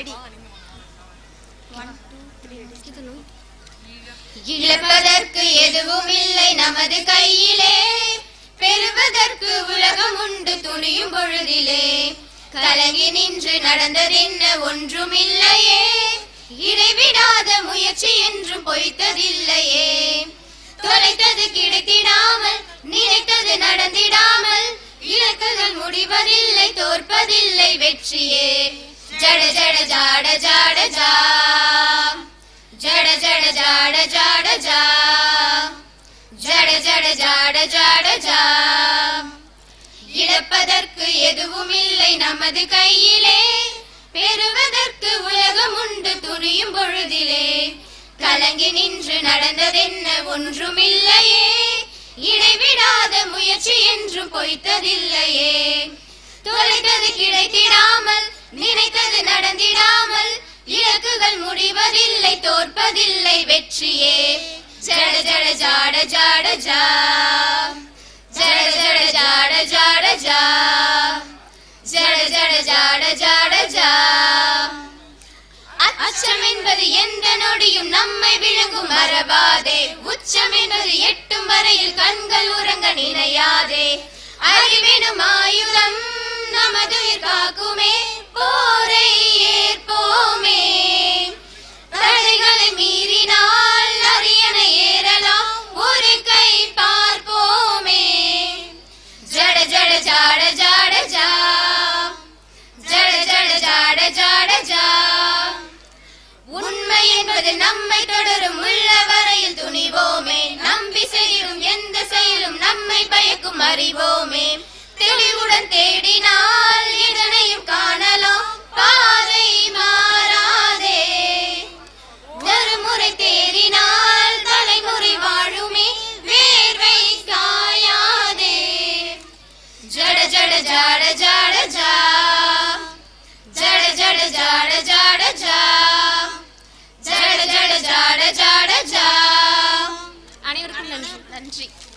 இழப்பதற்கு எதுவும் இல்லை நமது கையிலே பெறுவதற்கு உலகம் உண்டு துணியும் பொழுதிலே கலங்கி நின்று நடந்ததென்ன ஒன்றும் இல்லையே இடைவிடாத முயற்சி என்றும் பொய்த்ததில்லையே தொலைத்தது கிடைத்திடாமல் நினைத்தது நடந்திடாமல் இலக்குகள் முடிவதில்லை தோற்பதில்லை வெற்றியே ஜட ஜட ஜாட ஜாட ஜா ஜட ஜட ஜாட ஜாட ஜா ஜட ஜட ஜாட ஜாட ஜா இழப்பதற்கு எதுவும் இல்லை நமது கையிலே பெறுவதற்கு உலகம் உண்டு துணியும் பொழுதிலே கலங்கி நின்று நடந்ததென்ன ஒன்றுமில்லையே இடைவிடாத முயற்சி என்றும் பொய்த்ததில்லையே தொலைத்தது கிடைத்திடாமல் நினைத்தது நடந்திடாமல் இலக்குகள் முடிவதில்லை தோற்பதில்லை வெற்றியே ஜட ஜட ஜாட ஜாட ஜா ஜட ஜட ஜாட ஜாட ஜா ஜட ஜட ஜாட ஜாட ஜா அச்சம் என்பது எந்த நொடியும் நம்மை விழுங்கும் மறவாதே உச்சம் என்பது எட்டும் வரையில் கண்கள் உறங்க நினையாதே அறிவினும் ஆயுதம் நமது உயிர் காக்குமே போரை ஏற்போமே தடைகளை மீறினால் அரியணை ஏறலாம் ஒரு கை பார்ப்போமே ஜட ஜட ஜாட ஜாட ஜா ஜட ஜட ஜாட ஜாட ஜா உண்மை என்பது நம்மை தொடரும் உள்ள வரையில் துணிவோமே நம்பி செய்யும் எந்த செயலும் நம்மை பயக்கும் அறிவோமே தெளிவுடன் தேடினால் இதனையும் காணலாம் பாதை மாறாதே ஒரு முறை தேறினால் தலைமுறை வாழுமே வேர்வை காயாதே ஜட ஜட ஜாட ஜாட ஜா ஜட ஜட ஜாட ஜாட ஜா ஜட ஜட ஜாட ஜாட ஜா அனைவருக்கும் நன்றி நன்றி